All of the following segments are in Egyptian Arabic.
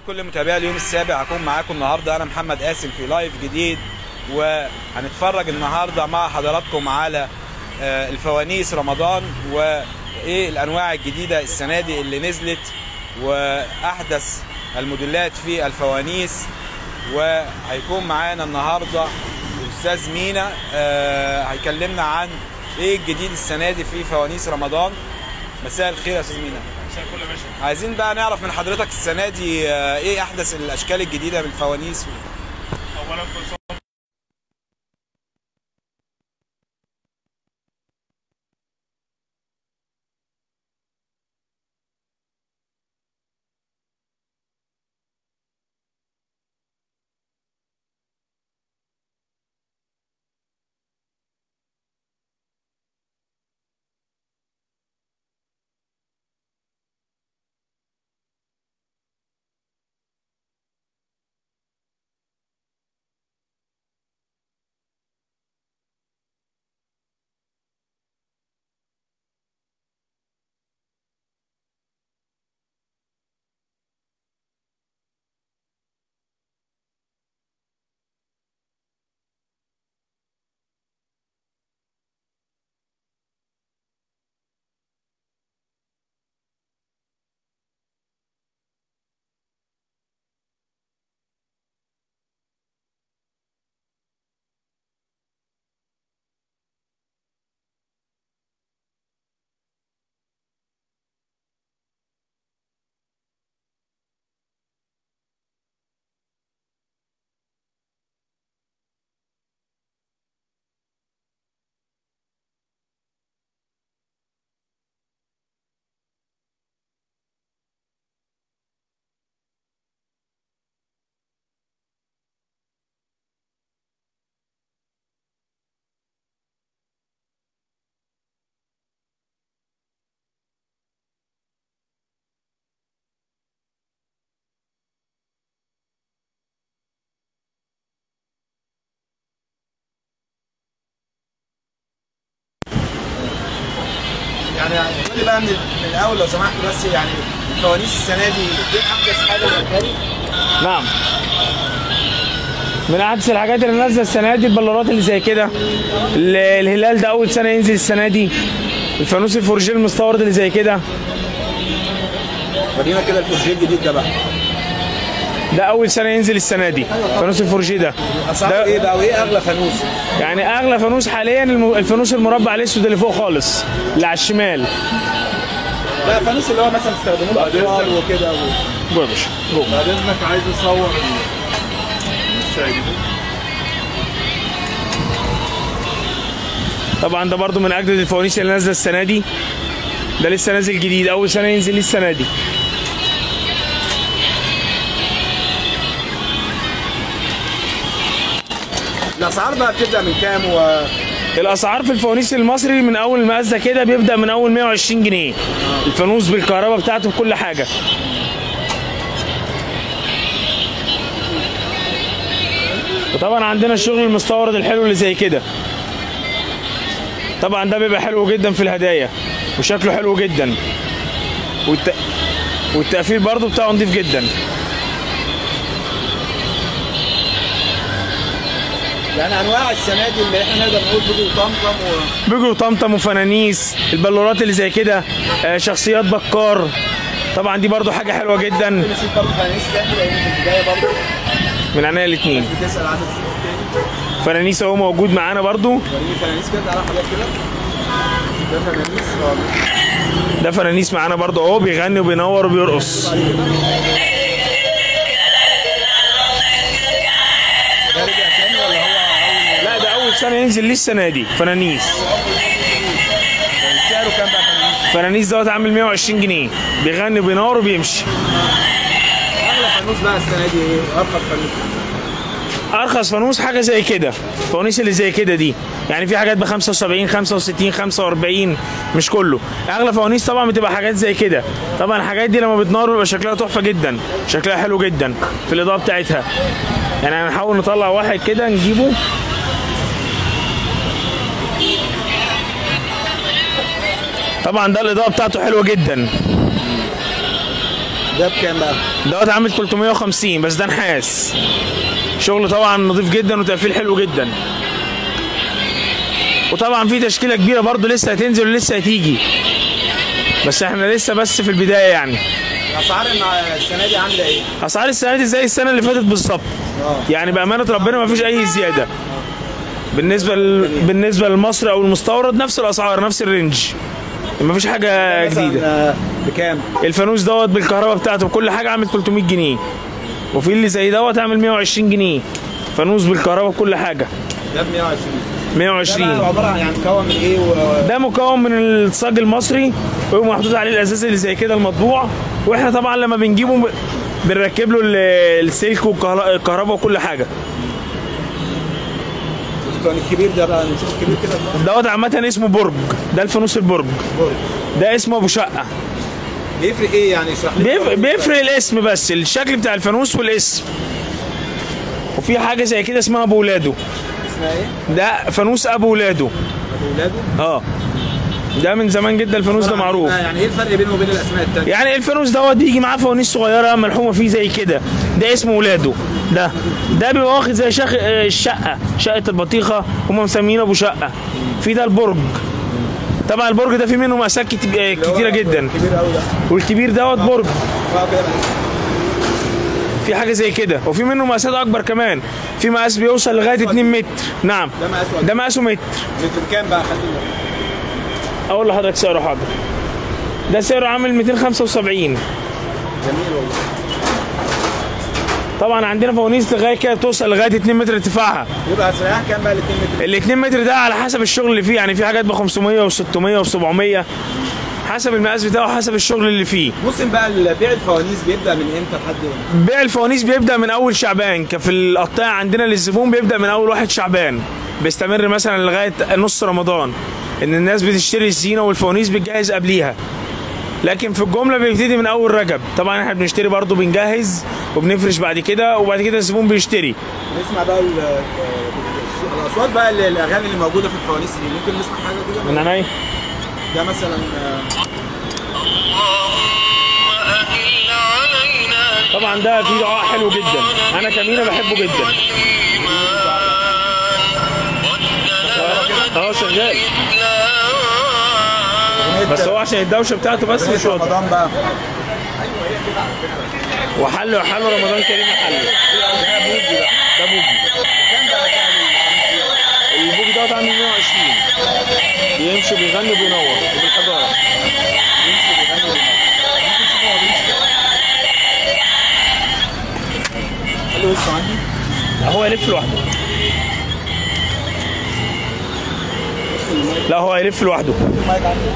كل متابعي اليوم السابع هكون معاكم النهارده انا محمد قاسم في لايف جديد وهنتفرج النهارده مع حضراتكم على آه، الفوانيس رمضان وايه الانواع الجديده السنه دي اللي نزلت واحدث الموديلات في الفوانيس وهيكون معانا النهارده الاستاذ مينا آه، هيكلمنا عن ايه الجديد السنه دي في فوانيس رمضان مساء الخير يا استاذ مينا مساء الفل يا باشا عايزين بقى نعرف من حضرتك السنه دي آه، ايه احدث الاشكال الجديده بالفوانيس اولا كل سنه يعني قول لي بقى من من الاول لو سمحت بس يعني الفوانيس السنه دي ايه احدث حاجه بالنسبه لي نعم من احدث الحاجات اللي نازله السنه دي البلورات اللي زي كده ال- الهلال ده اول سنه ينزل السنه دي الفانوس الفورجيه المستورد اللي زي كده ورينا كده الفورجيه الجديد ده بقى ده اول سنه ينزل السنه دي فانوس الفورجيه ده اسعاره ده- ايه بقى وايه اغلى فانوس يعني اغلى فانوس حاليا الم- الفانوس المربع الاسود اللي فوق خالص اللي على الشمال لا الفانوس اللي هو مثلا بيستخدموه الاطفال وكده و... جوه يا باشا جوه بعد اذنك عايز اصور الشاي دي طبعا ده برضو من اجدد الفوانيس اللي نازله السنه دي ده لسه نازل جديد اول سنه ينزل ليه السنه دي الاسعار بقى بتبدا من كام و الاسعار في الفوانيس المصري من اول المقاس ده كده بيبدا من اول 120 جنيه الفانوس بالكهرباء بتاعته بكل حاجه وطبعا عندنا الشغل المستورد الحلو اللي زي كده طبعا ده بيبقى حلو جدا في الهدايا وشكله حلو جدا والت... والتقفيل برضو بتاعه نضيف جدا يعني انواع السنه دي اللي احنا نقدر نقول بيجوا طمطم و... بيجوا طمطم وفنانيس البلورات اللي زي كده آه، شخصيات بكار طبعا دي برضو حاجه حلوه جدا نشوف برضه فوانيس تاني لان في البدايه برضه من عينيا الاثنين بتسال عايز تشوف تاني فنانيس اهو موجود معانا برضو وريني فوانيس كده تعالى حضرتك كده ده فوانيس اه ده فنانيس معانا برضو اهو بيغني وبينور وبيرقص ده رجع تاني ولا هو اول لا ده اول سنه ينزل ليه السنه دي فنانيس سعره كام بقى فوانيس؟ فنانيس دوت عامل 120 جنيه بيغني وبينور وبيمشي اغلى فانوس بقى السنه دي ايه؟ ارخص فانوس ارخص فانوس حاجه زي كده فوانيس اللي زي كده دي يعني في حاجات ب 75 65 45 مش كله اغلى فوانيس طبعا بتبقى حاجات زي كده طبعا الحاجات دي لما بتنور بيبقى شكلها تحفه جدا شكلها حلو جدا في الاضاءه بتاعتها يعني هنحاول نطلع واحد كده نجيبه طبعا ده الاضاءه بتاعته حلوه جدا ده بكام بقى؟ دوت عامل 350 بس ده نحاس شغل طبعا نظيف جدا وتقفيل حلو جدا وطبعا في تشكيله كبيره برضو لسه هتنزل ولسه هتيجي بس احنا لسه بس في البدايه يعني الاسعار النا- السنه دي عامله ايه؟ اسعار السنه دي زي السنه اللي فاتت بالظبط اه يعني بامانه ربنا ما فيش اي زياده بالنسبه ل... بالنسبه لمصر او المستورد نفس الاسعار نفس الرينج ما فيش حاجه جديده مثلا آه، بكام؟ الفانوس دوت بالكهرباء بتاعته بكل حاجه عامل 300 جنيه وفي اللي زي دوت عامل 120 جنيه فانوس بالكهرباء بكل حاجه ده ب 120 ده 120 بقى عباره عن يعني مكون من ايه و... ده مكون من الصاج المصري ويبقى محطوط عليه الاساس اللي زي كده المطبوع واحنا طبعا لما بنجيبه ب- بنركب له ال- السلك والكهرباء وكل حاجه الكون الكبير ده بقى نشوف الكبير كده دوت عامه اسمه برج ده الفانوس البرج ده اسمه ابو شقه بيفرق ايه يعني اشرح لي بيف- بيفرق الاسم بس الشكل بتاع الفانوس والاسم وفي حاجه زي كده اسمها ابو ولاده اسمها ايه؟ ده فانوس ابو ولاده ابو ولاده اه ده من زمان جدا الفانوس ده معروف يعني ايه الفرق بينه وبين الاسماء التانية؟ يعني الفانوس دوت بيجي معاه فوانيس صغيره ملحومه فيه زي كده ده اسمه ولاده ده ده بيبقى واخد زي شخ... آه، الشقه شقه البطيخه هم مسمينه ابو شقه في ده البرج طبعا البرج ده فيه منه مقاسات كت- آه، كتيره جدا كبير قوي ده والكبير دوت برج اه كده في حاجه زي كده وفي منه مقاسات اكبر كمان في مقاس بيوصل لغايه 2 متر نعم ده مقاسه قد ده مقاسه متر متر كام بقى خلينا اقول لحضرتك سعره حاضر ده سعره عامل 275 جميل والله طبعا عندنا فوانيس لغايه كده توصل لغايه 2 متر ارتفاعها يبقى سعرها كام بقى ال 2 متر؟ ال 2 متر ده على حسب الشغل اللي فيه يعني في حاجات ب 500 و600 و700 حسب المقاس بتاعه حسب الشغل اللي فيه موسم بقى بيع الفوانيس بيبدا من امتى لحد امتى؟ بيع الفوانيس بيبدا من اول شعبان كفي القطاع عندنا للزبون بيبدا من اول واحد شعبان بيستمر مثلا لغايه نص رمضان ان الناس بتشتري الزينه والفوانيس بتجهز قبليها لكن في الجمله بيبتدي من اول رجب طبعا احنا بنشتري برضو بنجهز وبنفرش بعد كده وبعد كده الزبون بيشتري نسمع بقى ال- ال- الاصوات بقى ال- الاغاني اللي موجوده في الفوانيس دي ممكن نسمع حاجه كده من عينيا ده مثلا آه، طبعا ده فيه دعاء حلو جدا انا كمينه بحبه جدا اه شغال أغنية بس هو عشان الدوشه بتاعته بس أغنية مش واضح رمضان بقى وحل وحل رمضان كريم حل ده بوجي بقى ده بوجي البوجي دوت عامل 120 بيمشي بيغني وبينور وبالحجاره حلو وشه عندي هو يلف لوحده لا هو هيلف لوحده المايك عندي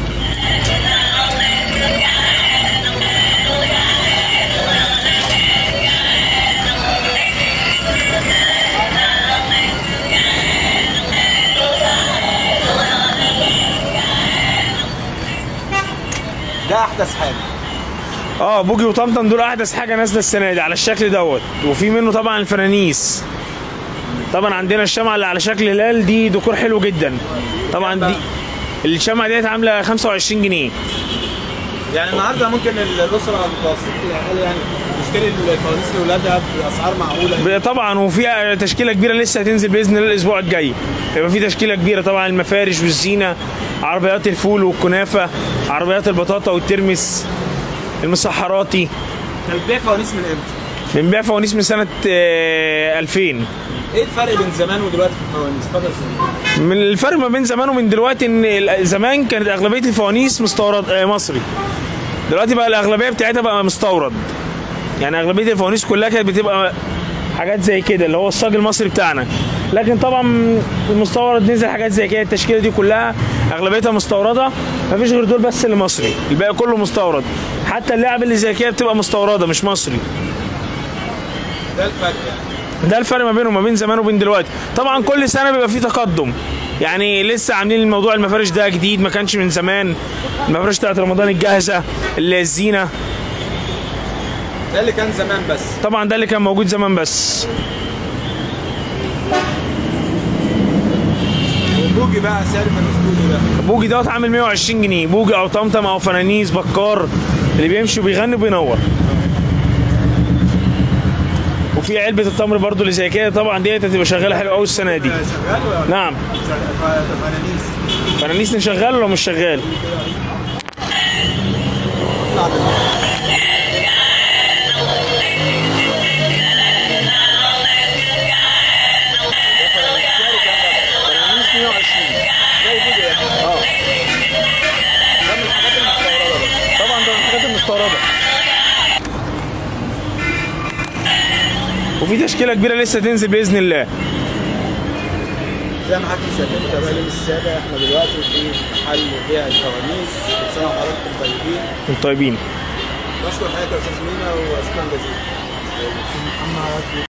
ده احدث حاجه اه بوجي وطمطم دول احدث حاجه نازله السنه دي على الشكل دوت وفي منه طبعا الفرانيس طبعا عندنا الشمعه اللي على شكل هلال دي ديكور حلو جدا طبعا دي الشمعه ديت عامله 25 جنيه يعني النهارده ممكن الاسره المتوسطه الاقل يعني تشتري الفوانيس لاولادها باسعار معقوله ب- طبعا وفي تشكيله كبيره لسه هتنزل باذن الله الاسبوع الجاي يبقى في تشكيله كبيره طبعا المفارش والزينه عربيات الفول والكنافه عربيات البطاطا والترمس المسحراتي انت بتبيع فوانيس من امتى؟ بنبيع فوانيس من سنه آه، 2000 ايه الفرق بين زمان ودلوقتي في الفوانيس؟ اتفضل يا سيدي. من الفرق ما بين زمان ومن دلوقتي ان ال- زمان كانت اغلبيه الفوانيس مستورد آه، مصري دلوقتي بقى الاغلبيه بتاعتها بقى مستورد يعني اغلبيه الفوانيس كلها كانت بتبقى حاجات زي كده اللي هو الصاج المصري بتاعنا لكن طبعا المستورد نزل حاجات زي كده التشكيله دي كلها اغلبيتها مستورده مفيش غير دول بس اللي مصري الباقي كله مستورد حتى اللعب اللي زي كده بتبقى مستورده مش مصري ده الفرق يعني ده الفرق ما بينه وما بين زمان وبين دلوقتي طبعا كل سنه بيبقى فيه تقدم يعني لسه عاملين الموضوع المفارش ده جديد ما كانش من زمان المفارش بتاعت رمضان الجاهزه اللي هي الزينه ده اللي كان زمان بس طبعا ده اللي كان موجود زمان بس وبوجي بقى سعر فانوس بوجي ده بوجي دوت عامل 120 جنيه بوجي او طمطم او فنانيس بكار اللي بيمشي وبيغني وبينور وفي علبة التمر برضو اللي زي كده طبعا ديت هتبقى شغالة حلو قوي السنة دي شغال ولا نعم فنانيس فنانيس شغال ولا مش شغال؟ فنانيس 120 زي كده يعني اه ده من الحاجات المستورده بقى طبعا ده من الحاجات المستورده وفي تشكيله كبيره لسه تنزل باذن الله زي ما حضرتك شايفين تابع اليوم السابع احنا دلوقتي في محل بيع الفوانيس كل سنه وحضراتكم طيبين انتم طيبين بشكر حضرتك يا استاذ مينا وشكرا جزيلا